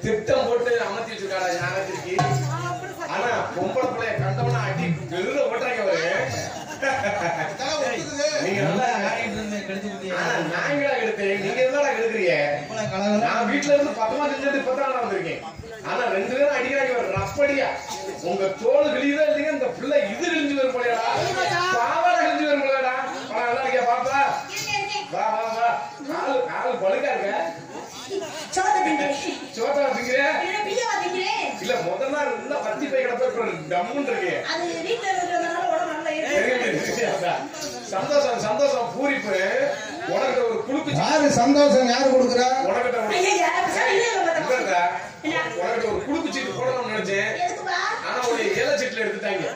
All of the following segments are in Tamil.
திட்டம் போட்டு அமர்த்தி வச்சிருக்காடா ஞானத்திற்கு ஆனா பொம்பளை பிள்ளைய கண்டவனா அடி பெருத ஓட்டுறாங்க அவரு தலை ஒத்துக்குது. நீங்க நல்லா ஆனா நாங்களா எடுத்தேன் நீங்க என்னடா எடுக்கிறீங்க நான் வீட்டுல இருந்து பத்தமா செஞ்சுட்டு இப்பதான் நான் வந்திருக்கேன் ஆனா ரெண்டு பேரும் அடிக்கிறாங்க ஒரு ரப்படியா உங்க தோல் கிழியுதா இல்லைங்க இந்த பிள்ளை இது கிழிஞ்சு வரும் போலடா பாவாடை கிழிஞ்சு வரும் போலடா பணம் நல்லா இருக்கியா பாப்பா வா வா வா காலு காலு பழுக்கா இருக்க சோத்தா வச்சுக்கிற இல்ல முதல்ல நல்லா பத்தி போய் கிடப்ப இப்ப டம்முன்னு இருக்கு சந்தோஷம் சந்தோஷம் பூரிப்பு உனக்கிட்ட ஒரு குழுக்கு யாரு சந்தோஷம் யாரு கொடுக்குறா உனக்கிட்ட ஒரு இல்லடா, உனக்கிட்ட ஒரு குழுக்கு சீட்டு போடணும்னு நினைச்சேன் ஆனா ஒரு ஏழை சீட்டுல எடுத்துட்டாங்க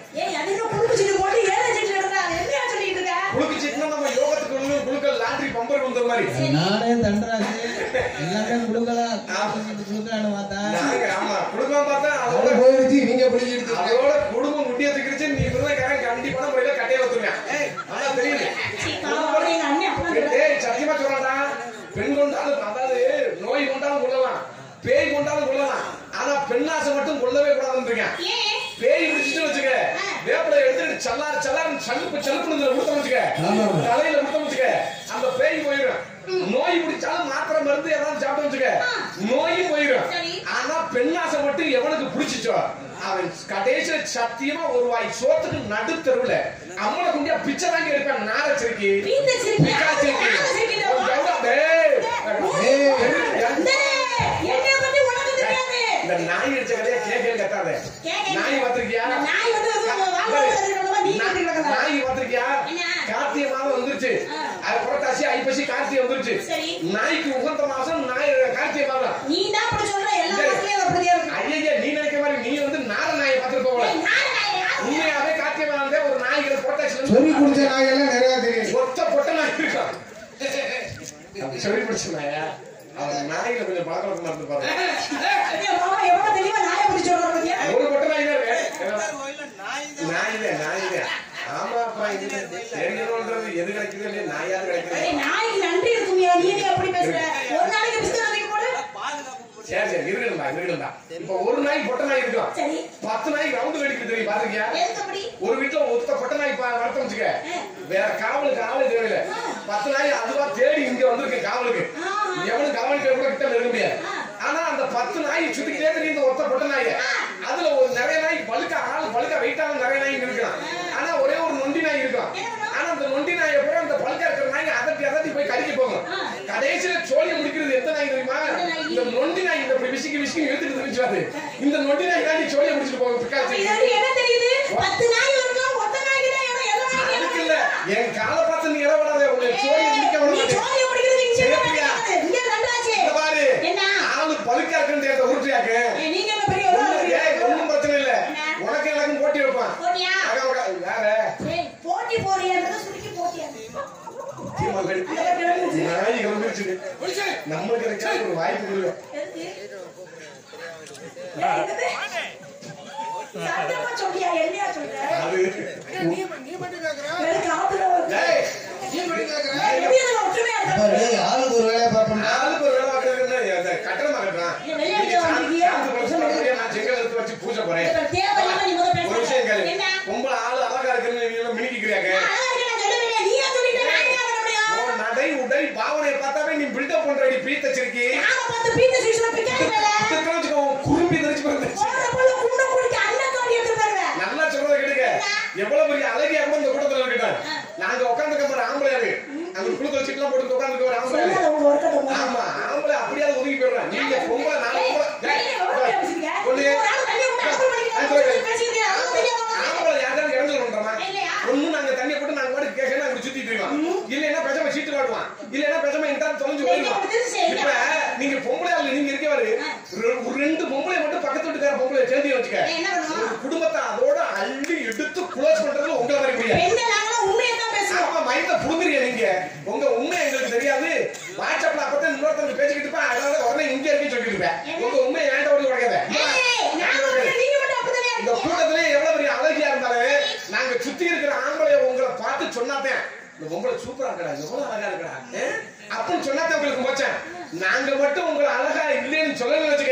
குழுக்கு சீட்டுனா நம்ம யோகத்துக்கு ஒண்ணு குழுக்கள் லாண்டரி பம்பர் வந்த மாதிரி நானே தண்டராஜ் எல்லாமே குடுக்கலாம் குடுக்கலான்னு பார்த்தா நாங்க ஆமா குடும்பம் பார்த்தா அவளை அதோட போயிடுச்சு நீங்க பிடிச்சி எடுத்துருக்கீங்க அதோட குடும்பம் முட்டிய தூக்கிடுச்சு நீ விருதுக்காரன் கண்டிப்பான முறையில கட்டைய வச்சுருவேன் ஆனா தெரியுது ஏய் சத்தியமா சொல்லடா பெண் கொண்டாலும் அதாவது நோய் கொண்டாலும் கொள்ளலாம் பேய் கொண்டாலும் கொள்ளலாம் ஆனா பெண்ணாசை மட்டும் கொள்ளவே கூடாதுன்னு இருக்கேன் பேய் பிடிச்சிட்டு வச்சுக்க வேப்பிலை எடுத்துட்டு சல்லார் சல்லார் சலுப்பு சலுப்புன்னு கொடுத்தோம் வச்சுக்க ஆமா, ஆமா. தலையில கொடுத்தோம் வச்சுக்க அந்த பேய் போயிடும் நோய் பிடிச்சாலும் மாத்திரை மருந்து ஏதாவது சாப்பிட்டு வச்சுக்க நோயும் போயிடும் சரி. ஆனா பெண்ணாசை மட்டும் எவனுக்கு பிடிச்சிச்சோ அவன் கடைசியில சத்தியமா ஒரு வாய் சோத்துக்கு நடுத்தருவுல அம்மனை குண்டியா பிச்சை வாங்கி எடுப்பான் நாரச்சிருக்கி இந்த நாய் அடிச்ச கதையா கேட்கல கத்தாத நாய் பார்த்திருக்கியா நாய் பார்த்திருக்கியா என்ன? கார்த்திகை மாதம் வந்துருச்சு ஆ. அது புரட்டாசி ஐப்பசி கார்த்திகை வந்துருச்சு சரி. நாய்க்கு உகந்த மாசம் நாய் கார்த்திகை மாதம் நீ தான் அப்படி சொல்ற எல்லா மக்களையும் அப்படியே இருக்கு ஐயா நீ நினைக்கிற மாதிரி நீ வந்து நார நாயை பார்த்துட்டு போகல ஏய், நான் நான் யாரு? உண்மையாவே கார்த்திகை மாதம் தான் ஒரு நாய்கள் புரட்டாசி சொறி குடிச்ச நாயெல்லாம் நிறைய தெரியும் ஒத்த பொட்ட நாய் இருக்கான் அப்படி சொல்லி பிடிச்ச நாயா அவன் நாய்களை கொஞ்சம் பழக்க வழக்கமா இருந்து பாருங்க ஏய், மாமா எவ்வளவு தெளிவா நாயை பத்தி சொல்ற பாத்தியா? ஒரு பொட்ட நாய் தான் இருக்கு நாயிலே நாயிலே ஆமா அப்புறம் இது தெரியணும்ன்றது எது கிடைக்குது இல்லையா நாயாவது கிடைக்குது ஏய், நாய்க்கு நன்றி இருக்குமியா நீ ஏன் அப்படி பேசுற ஒரு நாளைக்கு பிஸ்கட் வைக்க போடு சரி சரி இருக்கணும்டா இருக்கணும்டா இப்ப ஒரு நாய் பொட்ட நாய் இருக்கும் சரி பத்து நாய் ரவுண்டு வெடிக்குது தெரியும் பாத்துக்கியா எதுக்கு அப்படி ஒரு வீட்டுல ஒத்த பொட்ட நாய் பா- வளர்த்து வச்சுக்க வேற காவலுக்கு ஆளு தேவையில்ல பத்து நாய் அதுவா தேடி இங்க வந்திருக்கு காவலுக்கு எவனும் காவலுக்கு கூட கிட்ட நெருங்க முடியாது ஆனா அந்த பத்து நாய் சுத்திக்கிட்டே தெரியும் இந்த ஒத்த பொட்ட நாய் அதுல ஒரு நிறைய நாய் பழுக்க ஆள் பழுக்க வெயிட்டான நிறைய நாய் இருக்கலாம் ஆனா ஒரே ஒரு நொண்டி நாய் இருக்கும் ஆனா அந்த நொண்டி நாயை போய் அந்த பழுக்க இருக்கிற நாய் அதட்டி அதட்டி போய் கடிக்க போகும் கடைசியில சோழிய முடிக்கிறது எந்த நாய் தெரியுமா இந்த நொண்டி நாய் இந்த இப்படி விசிக்கி விசிக்கி இழுத்துட்டு இருந்துச்சு இந்த நொண்டி நாய் தாண்டி சோழிய முடிச்சிட்டு போகும் அப்ப பிக்காச்சு இது வரைக்கும் என்ன தெரியுது பத்து நாய் இருக்கும் ஒத்த நாய்க்கு தான் எவ்வளவு எல்லா நாய்க்கும் அதுக்கு எவ்வளவு இல்ல என் காலை பார்த்து நீ இடப்படாத உன்னை சோழிய முடிக்க விட நீ மாட்டேன் சோழியை முடிக்கிறது இங்க என்ன சரியா? நடக்குது? இங்க நன்றாச்சு இந்த பாரு என்ன ஆளு பழுக்கா இருக்குன்னு அந்த உருட்டியாக்கு ஏய், நீங்க என்ன பெரிய ஒரு ஆளு? ஏய் ஒண்ணும் பிரச்சனை இல்ல உனக்கு எனக்கும் போட்டி வைப்பான் போட்டியா அக்கா, அக்கா, வேற ஏய், போட்டி போறியன்றதை சுருக்கி போட்டியா மகள். நாய் கிளம்பிருச்சு நம்மளுக்கு கிடைக்காத ஒரு வாய்ப்பு கொடுங்க எதுக்கு? ஏய், என்னது? சத்தமா சொல்றியா என்னையா சொல்ற அது நீ நீ மட்டும் கேக்குற எனக்கு ஆத்துல ஒரு- ஏய், நீ மட்டும் கேக்குற ஏய், எப்படி இதுல ஒற்றுமையா இருக்க? பாரு, ஆளுக்கு ஒரு வேலையை பார்ப்போம் ஆளுக்கு ஒரு வேலை பார்க்கறதுன்னா அந்த கட்டணமா கட்டுறான் நீ வெளியே வந்திருக்கியா? நான் செங்கல் எடுத்து வச்சு பூஜை போறேன் இப்ப தேவையில்லாம நீ முதல்ல ஒரு விஷயம் பேசாத. கேளு என்ன? உங்களை ஆளு அழகா இருக்குன்னு நீங்க எல்லாம் மினிக்கிறியாங்க நான் அழகா இருக்கேன், நான் சொல்லவே இல்லையே. நீ ஏன் சொல்லிட்ட? நான் என்ன பண்ண முடியும்? உன் நடை உடை பாவனையை பார்த்தாவே நீ பில்டப் பண்றடி பீத்தச்சிருக்கி நாம பார்த்து பீத்த சீசனை பிக்காது மேல. தெரிஞ்சுக்கோ குறும்பி தெரிஞ்சு வந்துச்சு போற போல குண்டை குடிக்க அண்ணன் தோண்டி எடுத்து பாருங்க. நல்லா சொல்றத கேளுங்க எவ்வளவு பெரிய அழகியா கூட இந்த கூட்டத்துல இருக்கட்டும் நாங்க உட்காந்துக்க போற ஆம்பளையாரு அந்த குழுக்கள் சீட்லாம் போட்டு உட்காந்துக்க ஒரு ஆம்பளையாரு சொல்லாத உங்க ஒருத்தத்தை போடு. ஆமா ஆம்பளை அப்படியாவது ஒதுங்கி போயிடுறேன் நீங்க பொம்பளை நான் ஏய், பொம்பளை நீ எவ்வளவு பேர் பேசிருக்க? ஒண்ணு ஒரு ஆள் தண்ணியை போட்டு அப்புறம் பண்ணிக்கலாம். அது சொல்லு. பேசிக்கிட்டே, அதுவும் தெரியாம வந்து. ஆம்பளை யாராவது இறந்து பண்றோமா இல்லையா? ஒண்ணு நாங்க தண்ணியை போட்டு நாங்க பாட்டு கேட்கணும் அப்படி சுத்திட்டு இருக்கோம் இல்லைன்னா பெஜமா சீட்டு காட்டுவான் இல்லைன்னா பெஜமா எங்கிட்ட தொலைஞ்சு சரி, போயிடுவான் அப்படி தெரிஞ்சு சரி. இப்ப நீங்க பொம்பளை ஆளு நீங்க இருக்கவாரு ஒரு ரெண்டு பொம்பளை மட்டும் பக்கத்து வீட்டுக்கார பொம்பளை சேர்ந்து வச்சுக்க ஏய், என்ன பண்ணுவோம்? ஒரு குடும்பத்தை அதோட அள்ளி எடுத்து குளோஸ் பண்றதுல உங்களை மாதிரி முடியாது பெண்கள் நாங்களும் உண்மையை தான் பேசுவோம். ஆமா மைண்ட புடுங்குறீங்க நீங்க உங்க உண்மை எங்களுக்கு தெரியாது வாட்ஸ்அப்ல அப்பதான் இன்னொருத்தங்க பேசிக்கிட்டு இருப்பேன் அதனால உடனே இங்க இருக்கு சொல்லிட்டு இருப்பேன் உங்க உண்மை ஏன்ட்ட ஓடி உடைக்காத ஏய், நாங்க மட்டும் நீங்க மட்டும் அப்படித்தானே இந்த இருக்கீங்க. கூட்டத்திலே எவ்வளவு பெரிய அழகியா இருந்தாலும் நாங்க சுத்தி இருக்கிற ஆம்பளைய உங்களை பார்த்து சொன்னாதான் இந்த பொம்பளை சூப்பரா இருக்கடா எவ்வளவு அழகா இருக்கடா ஆ? அப்படின்னு சொன்னாதான் உங்களுக்கு மோச்சேன் நாங்க மட்டும் உங்களை அழகா இல்லைன்னு சொல்லணும்னு வச்சுக்க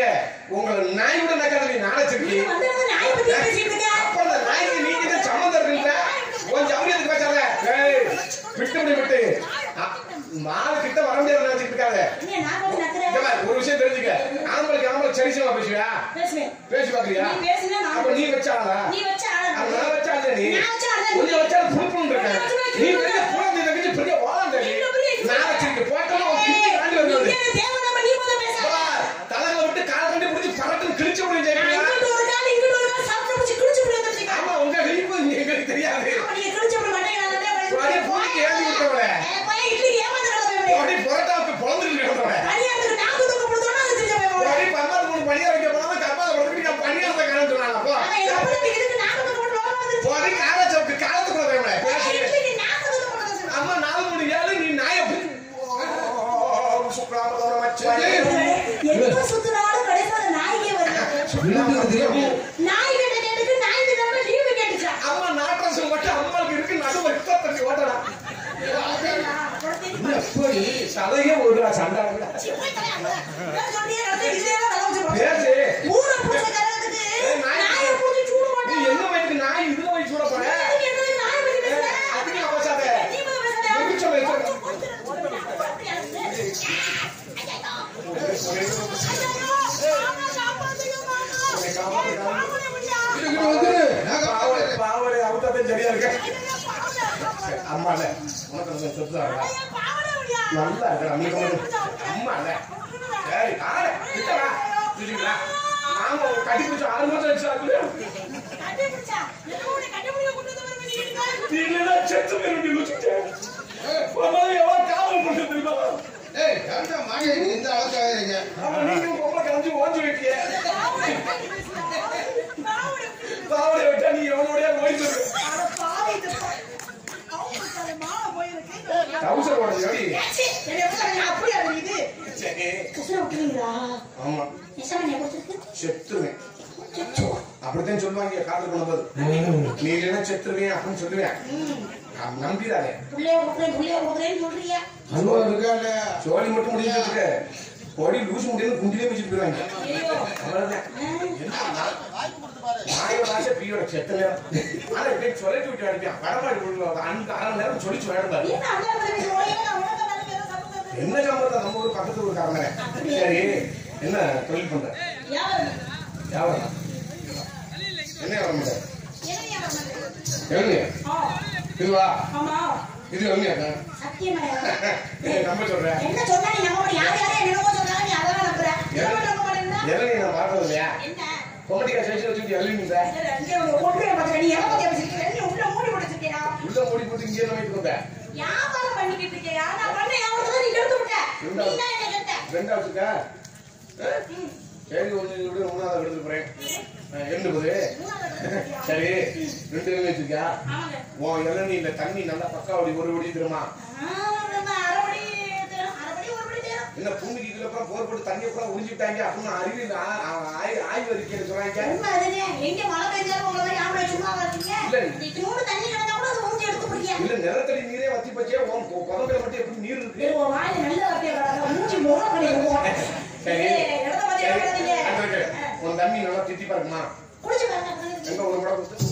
உங்களை நாய் கூட நக்காத நீ நாடச்சிருக்கீ நீ வந்து வந்து நாயை பத்தி பேசிட்டு இருக்க. அப்ப அந்த நாய்க்கு நீங்க தான் சம்மந்தம் இருக்குல்ல உன் ஜவுளி எதுக்கு பேசாத ஏய் விட்டு விடு விட்டு அ, மாடு கிட்ட வர முடியாது நினைச்சிட்டு இருக்காத என்ன நான் போட்டு நக்குறேன்? இங்க பாரு, ஒரு விஷயம் தெரிஞ்சுக்க ஆம்பளுக்கு ஆம்பளை சரிசமா பேசுவியா பேசுவேன். பேசி பாக்குறியா நீ பேசுனா நான் அப்ப நீ வச்சாளா நீ வச்ச ஆளா அது நான் நான் வச்சா இல்ல நீ நான் வச்ச ஆளா நீ. கொஞ்சம் வச்சா புழுப்புன்னு இருக்க நான் வச்சா நீ புழுப்புன்னு பெரிய புலம்பி தங்கச்சி பெரிய வாழாண்ட நீ நீங்க பெரிய இது நான் வச்சிருக்க போட்டோம் கிட்டி வாங்கி வந்து நீ என்ன தேவையில்லாம நீ முதல்ல பேசாத. தலைகளை விட்டு கால் கண்டு பிடிச்சி பறக்குன்னு கிழிச்சு விடுங்க நான் ஜெயிப்பியா இங்கிட்டு ஒரு கால், இங்கிட்டு ஒரு கால் சாப்பிட்டு முடிச்சு கிழிச்சு விடு வந்துருச்சுங்க. ஆமா உங்க ஹெல்ப் எங்களுக்கு தெரியாது அப்ப நீங்க கிழிச்சு விட மாட்டீங்க, நான் அப்படியே வழி- அப்படியே பூமிக்கு ஏந்தி விட்டவள ஏ, பையன் இட்லிக்கு ஏமாந்து கிடந்தவன் இவன். அப்படியே புரட்டாவுக்கு பிறந்துட்டு கிடந்தவள கல்யாணத்துக்கு நாக்கு தூக்க கொடுத்தோன்னா அது தெரிஞ்ச பையன் அவன். அப்படியே பம்பாது மூணு பணியா வைக்க போனா கப்பாத படுத்துட்டு நான் பணியாரத்தை காணும் சொன்னாங்க அப்போ அவன் எங்க அப்பனுக்கு இதுக்கு நாக்கு தூக்க போட்டு ரோட்ல வந்துருச்சு. போடி கால சவுக்கு காலத்துக்குள்ள வேவல பையன் இட்லிக்கு நாக்கு தூக்க போட்டு வந்துருச்சு. அம்மா நாலு மூணு ஏழு நீ நாய சுப்ராமதோர மச்சான் எங்க சுத்தினாலும் கடைசியில அந்த நாய்க்கே வருது. வீட்டுக்கு திரும்பி நாய் கிட்ட கேட்டுட்டு நாய் கிட்ட லீவு கேட்டுச்சா அம்மா நாட்டரசு மட்டும் அம்மாவுக்கு இருக்கு நடுவு ரத்த தண்ணி ஓட்டலாம் எப்படி சதையே ஒரு சண்டை பேசு ஊரை புடிச்ச கல்யாணத்துக்கு நாயை புடிச்சு சூடு நீ போட்டு என்ன வயதுக்கு நாய் இதுல வயசு சூட போற அதுக்கு என்ன நாயை பத்தி பேசுற? அதுக்கு நான் பேசாத நீ முதல்ல பேசாத. எதுக்கு சொல்ல கொஞ்சம் பொறுத்துரு. அப்படி அழுது. இங்கிட்டு வந்துரு நான் காப்பாத்துறேன். பாவடை அவுத்தாதான் சரியா இருக்கு அம்மால உனக்கு அந்த சொத்து தாங்க. நல்லா இருக்கா நீ அம்மால ஏய் ஆட கிட்டவா புரியுங்களா நாம ஒரு கட்டி பிடிச்ச ஆறு மாசம் வச்சாங்களே நீங்களா செத்து போயிருந்து யோசிச்சேன் எவ்வளவு காவல் பண்ண தெரியுமா ஏய், ஏன்டா மாடியை நீ இந்த அளவுக்கு ஆகுறீங்க? ஆமா நீங்க பொம்பளை கலைஞ்சு ஓஞ்சி வைக்கிய பாவடை விட்டா நீ எவனோடய ஓய்வு டவுசர் ஓட ஜோடி சரி ஆமா செத்துருவேன் அப்படித்தான் சொல்லுவாங்க காதல் பண்ணும்போது நீ இல்லைன்னா செத்துருவேன் அப்படின்னு சொல்லுவேன் நான் நம்பிடாதே அல்வா இருக்கா இல்லையா? சோழி மட்டும் முடிஞ்சு வச்சுக்க பொடி லூசு முடியாது குண்டிலே வச்சுட்டு போயிருவாங்க அவ்வளவுதான் நாயோட ஆசை பீயோட செத்த நேரம் ஆனா இப்படி சொல்லி விட்டு அடிப்பான் கடமாடி விடுவாங்க அந்த அரை மணி நேரம் சொல்லி சொல்லிடுவாரு என்ன சம்பளத்தை நம்ம ஊர் பக்கத்து ஊர் காரணம் சரி என்ன தொழில் பண்ற வியாபாரம் என்ன வியாபாரம் பண்ற எவ்வளவு இதுவா இது எவ்வளவு நம்ப சொல்றேன் என்ன சொன்னா நீ நம்ப மாட்டே. யார் யாரோ என்னென்னமோ சொன்னாங்க, நீ அதெல்லாம் நம்புற. எவன் நம்ப மாட்டேன்னா? எவ்வளவு நான் பார்த்தது இல்லையா என்ன? கொமட்டிக்கா சேர்த்து வச்சுட்டு எவ்வளவு இல்ல, இங்க ஒரு கொன்றைய பார்த்துக்க. நீ எதை பத்தி பேசிட்டு இருக்க? நீ உள்ள மூடி போட்டு வச்சிருக்கியா? உள்ள மூடி போட்டு இங்கே என்ன வைத்து வந்தேன் வியாபாரம் பண்ணிக்கிட்டு இருக்கியா? நான் பண்ண வியாபாரத்தை நீ கெடுத்து விட்ட. நீ தான் என்னை கெடுத்த. ரெண்டா வச்சுக்கா ம். சரி ஒன்று விட மூணாவது எடுத்து போறேன் எண்டு போது மூணாவது கெடுத்துட்டியா? சரி ரெண்டு வேலை வச்சிருக்கா ஆமாங்க. உன் இளநீல தண்ணி நல்லா பக்காவடி ஒரு வடி திருமா ஆ, நம்ம அரைபடி தேரும். அரைபடி, ஒருபடி தேரும். இல்ல பூமிக்கு இதுல அப்புறம் போர் போட்டு தண்ணியை பூரா உறிஞ்சிட்டாங்க அப்படின்னு அறிவியல் ஆ- ஆ- ஆய்- ஆய்வு அறிக்கையில சொல்றாங்க உண்மை அதுதான். எங்க மழை பெய்ஞ்சாலும் உங்களை மாதிரி ஆம்பளை சும்மாவா இருக்கீங்க? இல்ல. இந்த இத்தினூண்டு தண்ணி கிடந்தா கூட அதை ஊத்தி எடுத்து குடிக்கியா? இல்ல நிலத்தடி நீரே வத்தி போச்சே உன் கொ- குதம்பையில மட்டும் எப்படி நீர் இருக்கு இது ஒரு வாயில நல்ல வார்த்தையை வராத. மூஞ்சி முகம் பண்ணிடுவோம். சரி ஏய், இடத்த பத்தி சரி. பேசாதீங்க. அங்க இருக்கு. உன் தண்ணி நல்லா திட்டி பாருமா குடிச்சு பாருங்க, குடிச்சு. எங்க ஒரு குடம் கொடுத்து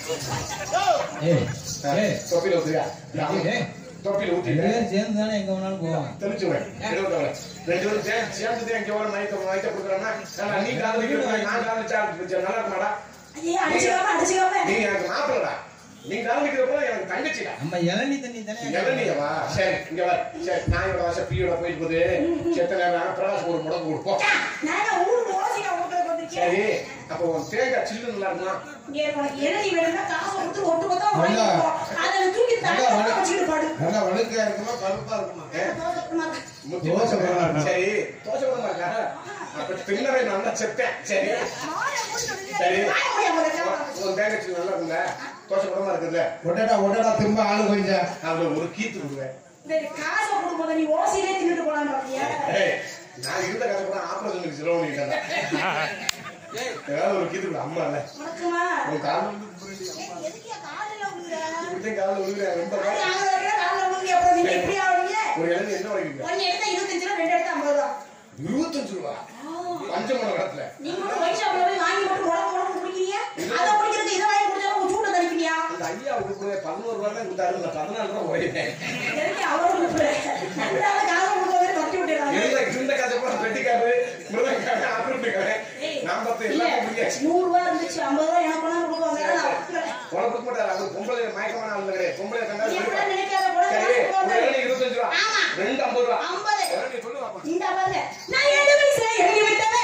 ஏய் ஏய் தொப்பில ஊத்துறியா ஏய், ஏய். தொப்பில ரெண்டு ஊத்திட்டு பேரும் சேர்ந்து தானே எங்க வேணாலும் போவோம் தெளிச்சுவேன் இருபத்தவரை ரெண்டு பேரும் சேர்ந்து சேர்ந்து எங்க வர நைட்டு நைட்டை கொடுக்குறேன்னா நான் நீ காதலிக்கிற நான் காதலிச்சா நல்லா இருக்குமாடா ஐயே, அடிச்சுக்காம, அடிச்சுக்காம. நீ எனக்கு மாப்பிள்ளடா நீ காதலிக்கிறப்போ எனக்கு தங்கச்சிடா நம்ம இளநீ தண்ணி தானே எவனியவா சரி இங்க வர சரி நாயோட வாச பீயோட போயிட்டு போகுது செத்த நேரம் பிரகாஷ் ஒரு முடக்கு கொடுப்போம் நானே ஊருக்கு ஓசிக்கா ஊட்டுறதுக்கு வந்திருக்கேன். சரி அப்போ உன் தேங்காய் சில்லு நல்லா இருக்குமா இங்க உனக்கு எழுதி வேணும்னா காசை கொடுத்து ஒட்டு மொத்தமா நல்லா. வாங்கிக்கோ. அதை தூக்கி நல்லா தலையில வலு- வச்சுக்கிட்டு பாடு. நல்லா வழுக்கையா இருக்குமா கருப்பா இருக்குமா தோசை இருக்கு. முத்தி தோசை வேணாம். சரி தோசை கூட இருக்கா அப்ப தின்னவே நல்லா செத்தேன் சரி வாயை மூடிட்டு வந்து சரி. வாயை மூடி அவங்க உன் உன் தேங்காய் சில்லு நல்லா இருக்குல்ல தோசை கூடமா இருக்குல்ல ஒட்டடா ஒட்டடா திரும்ப ஆளு கொஞ்சம் அதுல ஒரு கீத்து கொடுக்குறேன் இந்த காசை கொடுக்கும்போது நீ ஓசியிலே தின்னுட்டு போலான்னு பாத்தியா? ஏய், நான் இருந்த கதை கூட ஆபரேஷனுக்கு செலவு பண்ணிட்டேன் ஏதாவது ஒரு கீத்து கொடு அம்மா இல்ல உனக்குமா? உன் கால் ஏய், எதுக்குயா காலையில விழுகுற? இப்படித்தான் காலில் விழுகிறேன் ரொம்ப அது கால். அங்க இருக்கிற காலையில விழுகுங்க. அப்புறம் நீங்க எப்படி ஆவீங்க? ஒரு இளநீ என்ன வாங்கிருக்க ஒண்ணு எடுத்தா இருபத்தஞ்சு ரூபா, ரெண்டு எடுத்தா ஐம்பது ரூபா. இருபத்தஞ்சு ரூபா பஞ்சமன கடத்துல நீ போயிட்டேன் எதுக்கு அவரை கூப்பிடுறேன்? அதனால காலை கொடுக்க மாதிரி தட்டி விட்டுறாங்க. இல்ல இந்த கதை கூட பெட்டிக்காரு மிருதங்காரு அருட்டுக்காரு ஏய், நான் பார்த்து இல்ல, எல்லாம் முடியாச்சு நூறு ரூபா இருந்துச்சு, ஐம்பது ரூபா எனக்கு கொண்டாந்து கொடுக்குவாங்க. நான் வாங்குறேன். உனக்கு கொடுக்க மாட்டாரு அவர் பொம்பளை மயக்கமான ஆள் கிடையாது பொம்பளை கண்டா நீ எப்படிடா நினைக்காத, போடா, சரி காசு ஒரு கொடுக்குவாங்க. இளநீ இருபத்தஞ்சு ரூபா ஆமா. ரெண்டு ஐம்பது ரூபா ஐம்பது. இளநீ சொல்லு பாப்போம். இந்த பாருங்க, நான் ஏழு வயசுல எழுதி விட்டவன்.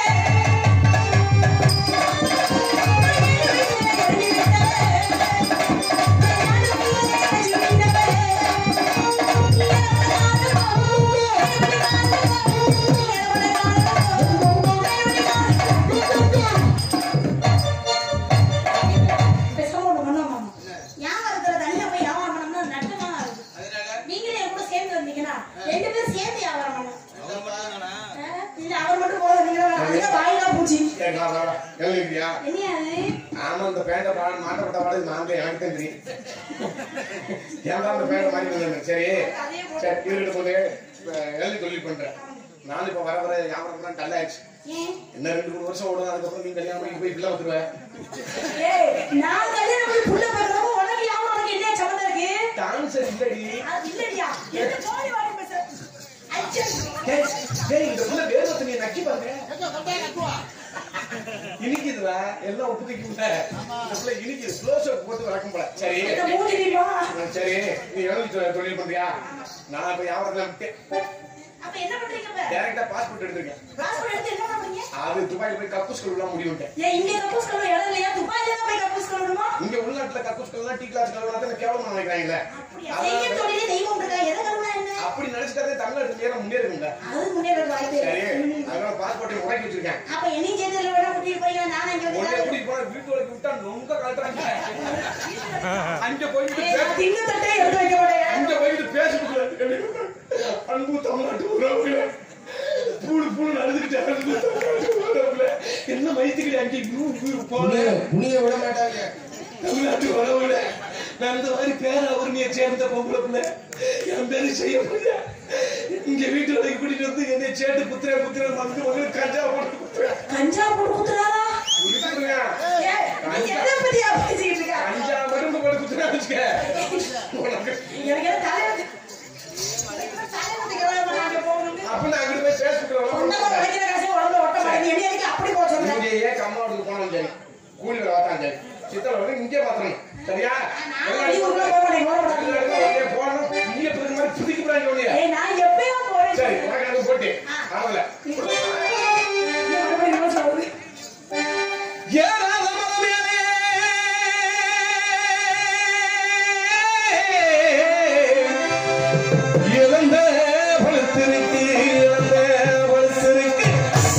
பேசாம ஒண்ணு பண்ணுவோம் மாமா. ஞாபகம் இருக்கிற தனியா போய் வியாபாரம் பண்ணோம்னா நட்டமா இருக்கும். நீங்களே என் கூட சேர்ந்து வந்தீங்கன்னா ரெண்டு பேரும் சேர்ந்து வியாபாரம் பண்ணலாம் ஆ? இல்ல அவர் மட்டும் போதும் நீங்க வேணாம். அதுதான் வாயிலா பூச்சி ஏய், நான் வரேன். எழுதிக்கிறியா? என்ன அது ஆமா இந்த பேண்ட பாடம் மாட்டப்பட்ட பாடம் நான் தான் எனக்கு தான் தெரியும் ஏன்டா அந்த பேண்ட மாட்டி வந்தேன் சரி சரி இருக்கட்டும் போது எழுதி தொழில் பண்றேன் நான் இப்ப வர வர வியாபாரம் தான் டல்லாயிடுச்சு ஏன் இன்னும் ரெண்டு மூணு வருஷம் ஓடும் அதுக்கப்புறம் நீ கல்யாணம் பண்ணி போய் பிள்ளை வந்துருவேன் ஏய், நான் கல்யாணம் பண்ணி புள்ள பிறந்தப்போ உனக்கு யாரும் உனக்கு என்ன சம்மந்தம் இருக்கு டான்ஸ் இல்லடி அது இல்லையா என்ன போய் வாடி பேச ஐயா டேய், டேய், இந்த புள்ள வேர்வத்தை நீ நக்கி பாருங்க இனிக்குதுடா எல்லாம் ஒப்புதிக்கும்ல இந்த புள்ள இனிக்குது க்ளோஸ் அப் போட்டு வளர்க்கும் போல சரி இந்த மூடி நீ வா சரி நீ எழுதி தொ- தொழில் பண்றியா நான் இப்ப வியாபாரத்துல விட்டேன் அப்ப என்ன பண்றீங்க இப்ப டைரக்டா பாஸ்போர்ட் எடுத்திருக்கேன் பாஸ்போர்ட் எடுத்து என்ன பண்றீங்க அது துபாயில போய் கக்கூஸ் கழுவலாம் முடிவுட்டேன் ஏன் இங்க கக்கூஸ் கழுவ இடம் இல்லையா துபாயில தான் போய் கக்கூஸ் கழுவணுமா இங்க உள்நாட்டுல கக்கூஸ் கழுவலாம் டீ கிளாஸ் கழுவலாம் தான் கேவலமா நினைக்கிறாங்கல்ல அப்படியா செய்ய தொழிலே தெய்வம் இருக்கா எதை கழுவுனா என்ன அப்படி நினைச்சிட்டாதே தமிழ்நாட்டு நேரம் முன்னேறுங்க அது முன்னேற வாய்ப்பு சரி இருக்கு. அதனால பாஸ்போர்ட்டை உடைக்கி வச்சிருக்கேன் அப்ப என்னையும் சேர்த்து வேணா கூட்டிட்டு போய் நானும் இங்க உடனே வந்து எப்படி போன வீட்டு வரைக்கும் விட்டா ரொம்ப கலட்டுறாங்க அங்க போயிட்டு ஏய், பேச- தின்னு தட்டே எடுத்து வைக்க மாட்டேன் அங்க போயிட்டு பேசக்கூடாது அன்பு தமிழ்நாட்டு உறவுல பூடு பூடு நடந்துக்கிட்டு அன்பு தமிழ்நாட்டு உறவுல என்ன வயிற்றுக்கிட்டு அங்கே புனிய போனேன் புனிய விட மாட்டாங்க தமிழ்நாட்டு உறவுல நான் இந்த மாதிரி பேராவூர்ணியை சேர்ந்த பொம்பளை பிள்ளை என் பேரு செய்ய முடியல இங்க வீட்டு வரைக்கும் கூட்டிட்டு வந்து என்னை சேட்டு குத்துற குத்துற வந்து வந்து கஞ்சா போட்டு குத்துற கஞ்சா போட்டு குத்துறாரா குடிச்சுருங்க ஏய், நீ எதை பத்தியா பேசிக்கிட்டு இருக்க கஞ்சா மருந்து போட்டு குத்துறா வச்சுக்க உனக்கு எனக்கு என்ன தலைவலி எனக்கு என்ன தலைவலி கல்யாணம் பண்ணாங்க போகணும் அப்ப நான் அங்கிட்டு போய் பேசிட்டு சொந்தமா உழைக்கிற காசே உடம்புல ஒட்ட மாட்டேங்குது என்ன எதுக்கு அப்படி போக சொல்றேன் இங்கேயே கம்மாவட்டுக்கு போனாலும் சரி கூலி வேலை பார்த்தாலும் சரி சித்தலை வந்து இங்கே பார்த்துக்கணும் சரியா நான் வெளியூர்ல போக மாட்டேன் கவலைப்படாதீங்க. போனோம் நீ எப்படி இந்த மாதிரி புதிக்கு போறாங்க உன்னைய ஏய் நான் எப்பயோ போறேன் சரி உனக்கு எனக்கு போட்டு ஆகல ஏறாத மரமேலே இழந்த பழுத்திருக்கு இழந்த பழுத்திருக்கு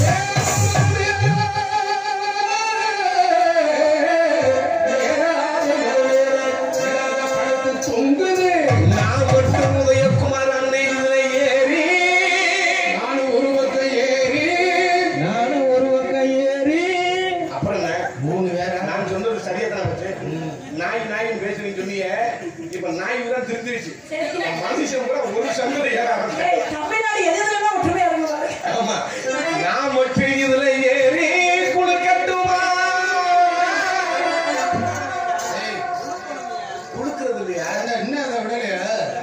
தொங்குது நான் மட்டும் உதயகுமார் அன்னை இதில் ஏறி நானும் ஒரு பக்கம் ஏறி நானும் ஒரு பக்கம் ஏறி அப்புறம் என்ன? மூணு வேற நான் சொன்னது சரியா தான் வச்சு நாய் நாயின்னு பேசுறீங்க சொன்னீங்க இப்ப நாய் தான் திருந்திருச்சு மனுஷன் கூட ஒரு சங்கதை ஏற ஆரம்பிச்சேன் ஏய் தமிழ்நாடு எது எதுலலாம் ஒற்றுமையா இருக்கு பாரு. ஆமா நான் மட்டும் இதுல ஏறி குளுக்கட்டுமா ஏய், குளுக்கிறது இல்லையா அண்ணா, என்ன அதை விடலையா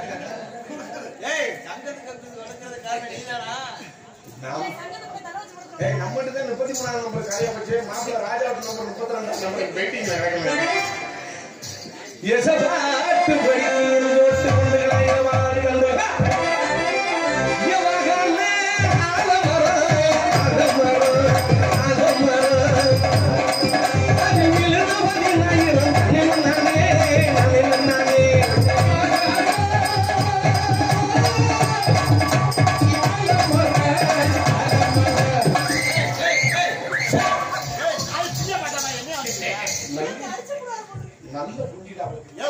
நாம் ஏய் நம்மகிட்ட தான் முப்பத்தி மூணாம் நம்பர் காலியா போச்சு மாப்பிள்ள ராஜா நம்பர் முப்பத்தி ரெண்டாம் நம்பர் வெயிட்டிங் நடக்கணும் எசபாட்டு படித்து ஓட்டு கொண்டு கலைவாடு கண்டு எவகல்லே ஆலமரம், ஆலமரம், ஆலமரம். அது விழுந்தபடி நாயிரம் நின்னானே, நின்னானே. நல்ல புண்டிடா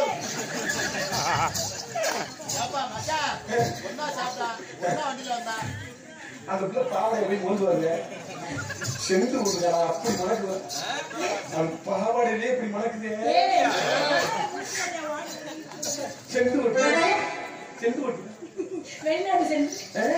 அந்த பிள்ளை பாவாடை போய் கொண்டு வருங்க சென்று கொடுங்க அப்படி மணக்குது அந்த பாவாடையிலே இப்படி மணக்குது ஏய் சென்று விட்டு சென்று விட்டு வெளிநாடு சென்று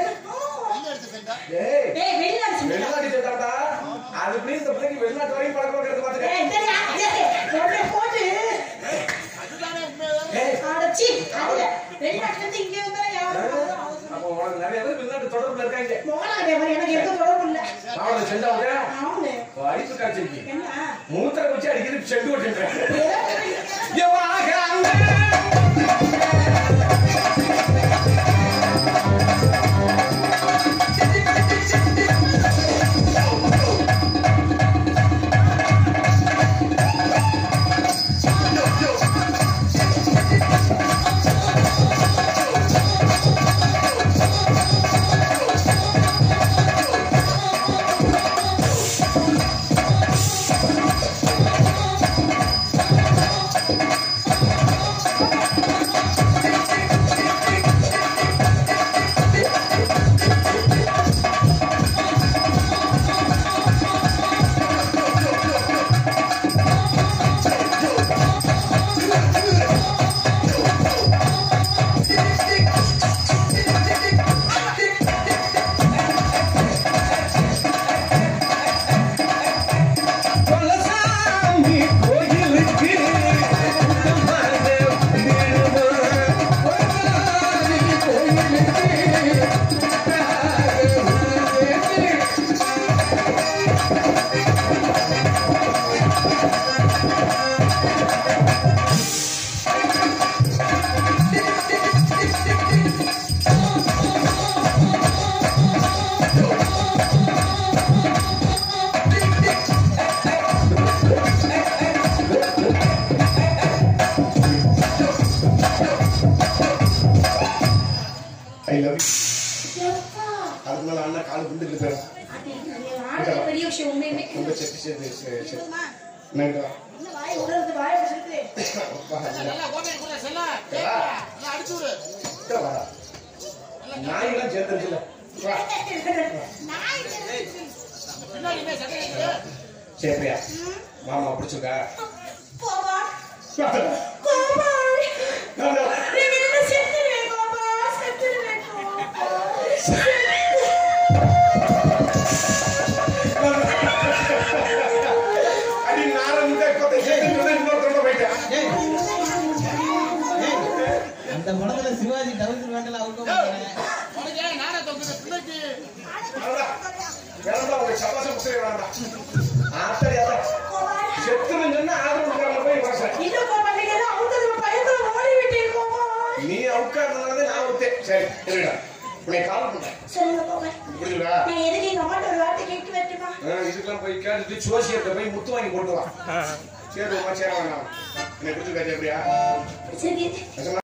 ஏய் ஏய் வெளிநாடு சென்று வெளிநாட்டு சேர்த்தாடா அது இப்படி இந்த பிள்ளைக்கு வெளிநாட்டு வரையும் பழக்கம் வைக்கிறது பாத்துக்க ஏய் தெரியா ஏய் உடனே போட்டு ஏய் அடச்சி அதுல வெளிநாட்டுல இருந்து இங்க வந்தா யாரும் அப்போ உனக்கு நிறைய பேர் வெளிநாட்டு தொடர்புல இருக்காங்க முகலாக எனக்கு எந்த தொடர்பும் இல்ல அவனை செஞ்சவங்க ஆமாங்க அடிப்பு காய்ச்சிருக்கு என்ன மூத்திர வச்சு அடிக்கிறது செண்டு ஓட்டுன்றேன் ஏதோ பலசாமி கோயிலுக்கு ஐ லவ் எப்பா அதுக்கு மேல அண்ணா கால் குண்டு போயிடும் அது நீங்க வாழ்க்கை பெரிய விஷயம் உண்மையுமே ரொம்ப செட்டு சரி சரி சரி சொல்லுமா? என்னங்க என்ன வாய் உடறது வாய் வச்சிருக்கு நாயெல்லாம் சேர்ந்துருச்சுல நாய் சரியா மாமா பிடிச்சிருக்கா போவா கோபால் நீங்க என்ன செத்துருவேன் கோபால் செத்துருவேன் அடி நாரமுட்டை இப்பத்தை சேர்த்து இன்னொருத்தரோட போயிட்டேன் அந்த படத்துல சிவாஜி டவுசர் வேண்டல அவங்க வேணாம் ஒரு சபாசம் புத்தகை வேண்டாம் ஆத்தடி அதான் செத்துன்னு சொன்னா ஆதரவு கொடுக்காம போய் வரேன் இன்னும் கோபால் நீங்க எல்லாம் அவங்க பயத்துல ஓடி விட்டீங்க கோபால் நீ உட்கார்ந்தனால நான் ஒருத்தேன் சரி இருடா உன்னை கால் பண்ணேன் சொல்லுங்க கோபால் புரியுதா நான் எதுக்கு எங்க அம்மாட்ட ஒரு வார்த்தை கேட்டு வரட்டுமா இதுக்கெல்லாம் போய் கேட்டுட்டு சோசியத்தை போய் முத்து வாங்கி போட்டு வா சரி உமா சேர வேண்டாம் என்னை பிடிச்சிருக்கா எப்படியா சரி